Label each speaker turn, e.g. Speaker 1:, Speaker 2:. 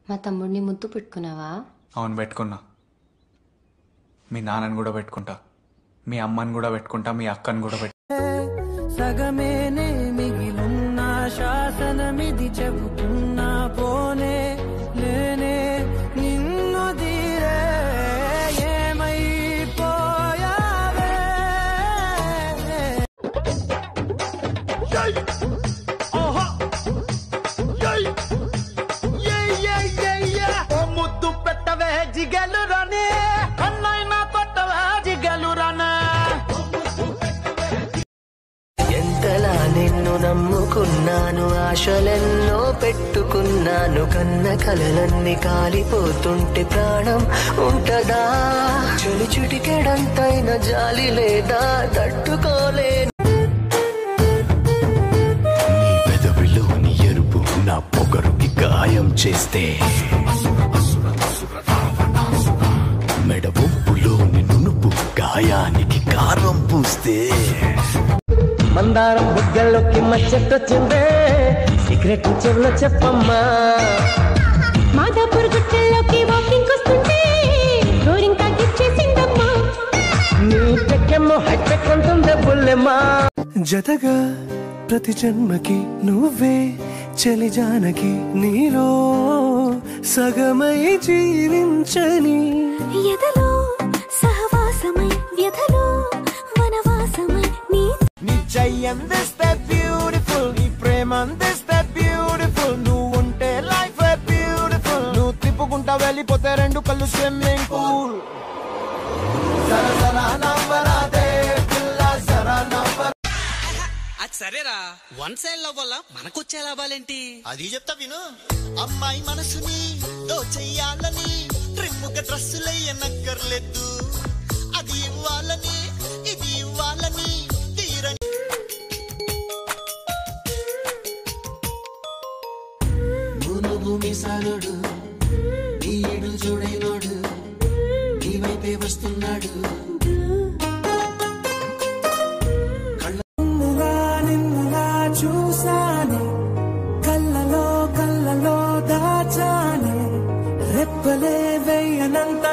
Speaker 1: మా తమ్ముడిని ముద్దు పెట్టుకున్నావా
Speaker 2: అవును పెట్టుకున్నా మీ నాన్నని కూడా పెట్టుకుంటా మీ అమ్మని కూడా పెట్టుకుంటా మీ అక్కని కూడా పెట్టు
Speaker 3: సగమేనే మిగిలున్న శాసనమిది చెబుతున్నా పోనే లేనే నిన్ను తీరే ఏమైపోయావే
Speaker 4: ముద్దు పెట్టవే జిగలు రానే అన్నైనా కొట్టవే జిగలు రానే
Speaker 3: ఎంతలా నిన్ను నమ్ముకున్నాను ఆశలెన్నో పెట్టుకున్నాను కన్న కలలన్నీ కాలిపోతుంటే ప్రాణం ఉంటదా చెలి చిటికెడంతైన జాలి లేదా తట్టుకోలేను
Speaker 5: నీ పెదవిలోని ఎరుపు నా పొగరుకి గాయం చేస్తే మెడ ఒప్పులోని నునుపు గాయానికి కారం పూస్తే
Speaker 3: మందారం బుగ్గల్లోకి మచ్చెట్టొచ్చిందే సీక్రెట్ చెవులో చెప్పమ్మా
Speaker 6: మాదాపూర్ గుట్టల్లోకి వాకింగ్ వస్తుంటే డోరింగ్ తగ్గిచ్చేసిందమ్మా
Speaker 3: నీ పెక్కెమ్మో హైటెక్ ఉంటుంది బుల్లెమ్మా జతగా ప్రతి జన్మకి నువ్వే చలి జానకి నీలో సగమై జీవించని
Speaker 6: ఎదలో సహవాసమై వ్యధలో వనవాసమై నీ
Speaker 4: నీ చెయ్యి అందిస్తే బ్యూటిఫుల్ నీ ప్రేమ అందిస్తే బ్యూటిఫుల్ నువ్వు ఉంటే లైఫ్ బ్యూటిఫుల్ నువ్వు తిప్పుకుంటా వెళ్ళిపోతే రెండు కళ్ళు స్విమ్మింగ్ పూల్ జరా జరా నవ్వరాదే పిల్ల జరా నవ్వరా
Speaker 7: అది సరేరా వన్ సైడ్ లవ్ వల్ల మనకొచ్చే లాభాలేంటి
Speaker 8: అది చెప్తా విను అమ్మాయి మనసుని దోచెయ్యాలని ట్రిమ్ముగా డ్రెస్సులయ్యనక్కర్లేదు అది ఇవ్వాలని ఇది ఇవ్వాలని తీరని
Speaker 3: నువ్వు మీసాలోడు నీడు చూడైనోడు నీ వైపే వస్తున్నాడు కళ్ళగా నిన్నుగా చూసానే కళ్ళలో కళ్ళలో దాచానే రెప్పలే వెయ్యనంత